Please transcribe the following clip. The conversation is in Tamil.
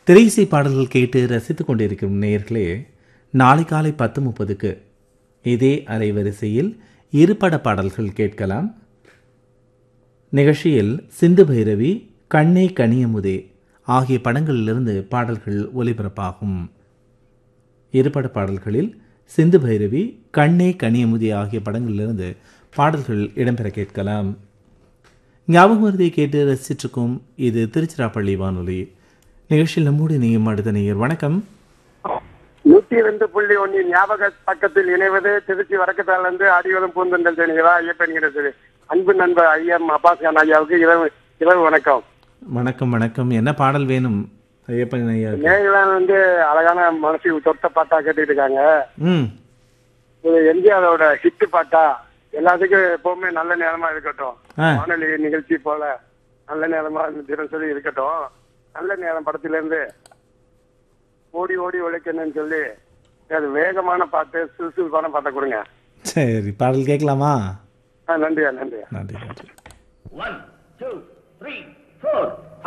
திரையிசை பாடல்கள் கேட்டு ரசித்துக் கொண்டிருக்கும் நேயர்களே நாளை காலை பத்து முப்பதுக்கு இதே அலைவரிசையில் இருபட பாடல்கள் கேட்கலாம் நிகழ்ச்சியில் சிந்து பைரவி கண்ணே கனியமுதே ஆகிய படங்களிலிருந்து பாடல்கள் ஒலிபரப்பாகும் இருபட பாடல்களில் சிந்து பைரவி கண்ணே கனியமுதே ஆகிய படங்களிலிருந்து பாடல்கள் இடம்பெற கேட்கலாம் ஞாபகம் வருதை கேட்டு ரசிச்சிருக்கும் இது திருச்சிராப்பள்ளி வானொலி நிகழ்ச்சியில் நம்மோடு இணையும் அடுத்த நேயர் வணக்கம் நூத்தி ரெண்டு புள்ளி ஒன்னின் ஞாபக பக்கத்தில் இணைவது திருச்சி வடக்கத்தால இருந்து அடிவலம் பூந்தண்டல் தேனிகளா ஐயப்பெண்கிறது அன்பு நண்பர் ஐயம் அப்பாஸ் கான் ஐயாவுக்கு இரவு இரவு வணக்கம் வணக்கம் வணக்கம் என்ன பாடல் வேணும் ஐயப்பன் ஐயா நேயெல்லாம் வந்து அழகான மனசு தொட்ட பாட்டா கேட்டுட்டு இருக்காங்க ம் இது எம்ஜிஆரோட ஹிட் பாட்டா எல்லாத்துக்கும் எப்பவுமே நல்ல நேரமா இருக்கட்டும் ஆ. வானொலி நிகழ்ச்சி போல நல்ல நேரமா தினசரி இருக்கட்டும் நல்ல நேரம் படத்துல இருந்து ஓடி ஓடி உழைக்கணும்னு சொல்லி அது வேகமான பாட்டு சுறுசுறுப்பான பாட்டை கொடுங்க சரி பாடல் கேட்கலாமா ஆ, நன்றியா நன்றியா நன்றி நன்றி One, two, three, four.